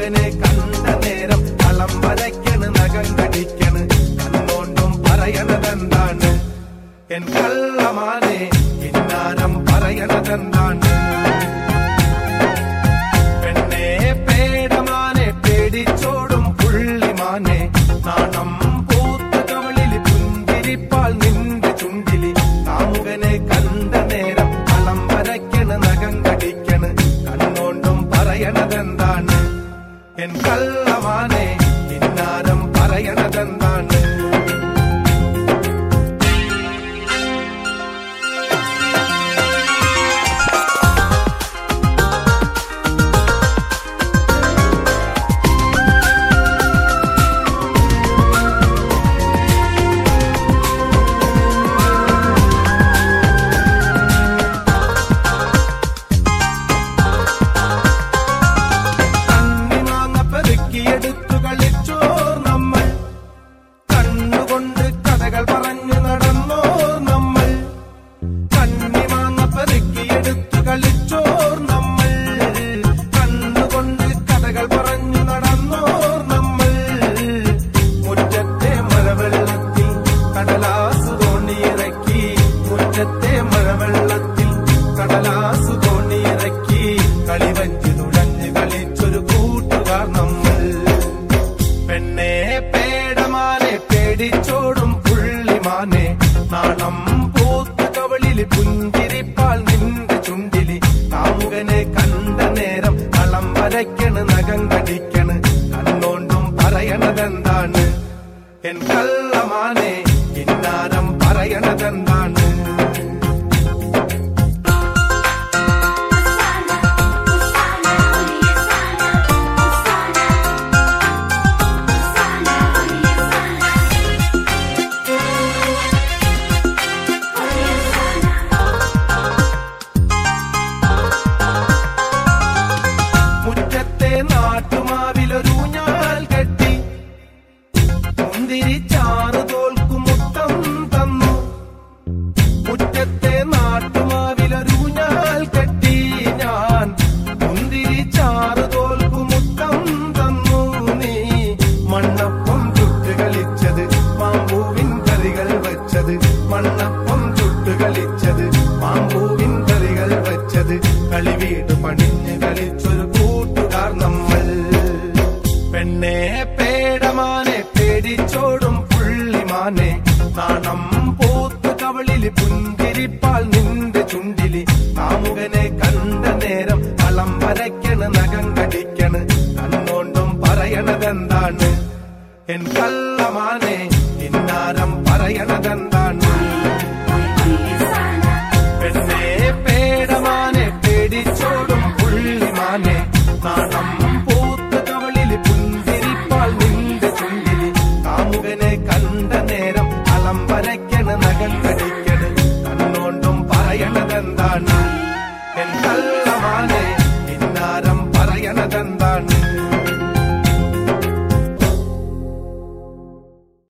കാമുകനെ കണ്ട നേരം കളം വരയ്ക്കണ് നഖം കടിക്കണ് കണ്ണോണ്ടും പറയണതെന്താണ് എൻ കള്ളമാനെ കിന്നാരം പറയണതെന്താണ് പെണ്ണെ പേടമാനെ പേടിച്ചോടും പുള്ളിമാനെ നാണം പൂത്ത കവളിൽ പുഞ്ചിരിപ്പാൽ നിന്റെ ചുണ്ടിലി കാമുകനെ കണ്ട നേരം കളം വരയ്ക്കണ് നഖം കടിക്കണ് കണ്ണോണ്ടും പറയണതെന്താണ് എൻ കള്ളമാനെ കിന്നാരം പറയണതെന്താണ് കണ്ണിമാങ്ങ പെറുക്കിയെടുത്തു കളിച്ചോർ നമ്മൾ കണ്ണുകൊണ്ട് കഥകൾ പറഞ്ഞു നടന്നോർ നമ്മൾ കണ്ണിമാങ്ങ പെറുക്കിയെടുത്തു കളിച്ചോർ നമ്മൾ കണ്ണുകൊണ്ട് കഥകൾ പറഞ്ഞു നടന്നോർ നമ്മൾ മുറ്റത്തെ മഴവെള്ളത്തിൽ കടലാസ് തോണിയിറക്കി മുറ്റത്തെ മഴവെള്ളത്തിൽ കടലാസ് തോണിയിറക്കി കളിവഞ്ചി തുഴഞ്ഞ് കളിച്ചൊരു കൂട്ടുകാർ നമ്മൾ പെണ്ണെ പേടമാനെ പേടിച്ചോടും പുള്ളിമാനെ നാണം പൂത്ത കവളിൽ പുഞ്ചിരിപ്പാൽ നിന്റെ ചുണ്ടിലി കാമുകനെ കണ്ട നേരം കളം വരയ്ക്കണ് നഖം കടിക്കണ് കണ്ണോണ്ടും പറയണതെന്താണ് എൻ കള്ളമാനെ കിന്നാരം പറയണതെന്താണ് മുറ്റത്തെ നാട്ടുമാവിലൊരു ഞാൽ കെട്ടി മുന്തിരി ചാറ് തോൽക്കും മുത്തം തന്നു മുറ്റത്തെ നാട്ടുമാവിലൊരു ഞാൽ കെട്ടി ഞാൻ മുന്തിരി ചാറ് തോൽക്കും മുത്തം തന്നു നീ മണ്ണപ്പം ചുട്ട് കളിച്ചത് മാമ്പൂവിൻ കറികൾ വെച്ചത് മണ്ണപ്പം ചുട്ട് കളിച്ചത് മാമ്പൂവിൻ കറികൾ വെച്ചത് കളിവീട് പണിഞ്ഞ് കളിച്ചൊരു കൂട്ടുകാർ നമ്മൾ പെണ്ണെ പേടമാനെ പേടിച്ചോടും പുള്ളിമാനെ നാണം പൂത്ത കവളിൽ പുഞ്ചിരിപ്പാൽ നിന്റെ ചുണ്ടിലി കാമുകനെ കണ്ട നേരം കളം വരയ്ക്കണ് നഖം കടിക്കണ് കണ്ണോണ്ടും പറയണതെന്താണ് എൻ കള്ളമാനെ കിന്നാരം പറയണതെന്താണ് പെണ്ണെ പേടമാനെ പേടിച്ചോടും പുള്ളിമാനെ നാണം പൂത്ത കവളിൽ പുഞ്ചിരിപ്പാൽ നിന്റെ ചുണ്ടിലി കാമുകനെ കണ്ട നേരം കളം വരയ്ക്കണ് നഖം കടിക്കണ് കണ്ണോണ്ടും പറയണതെന്താണ് എൻ കള്ള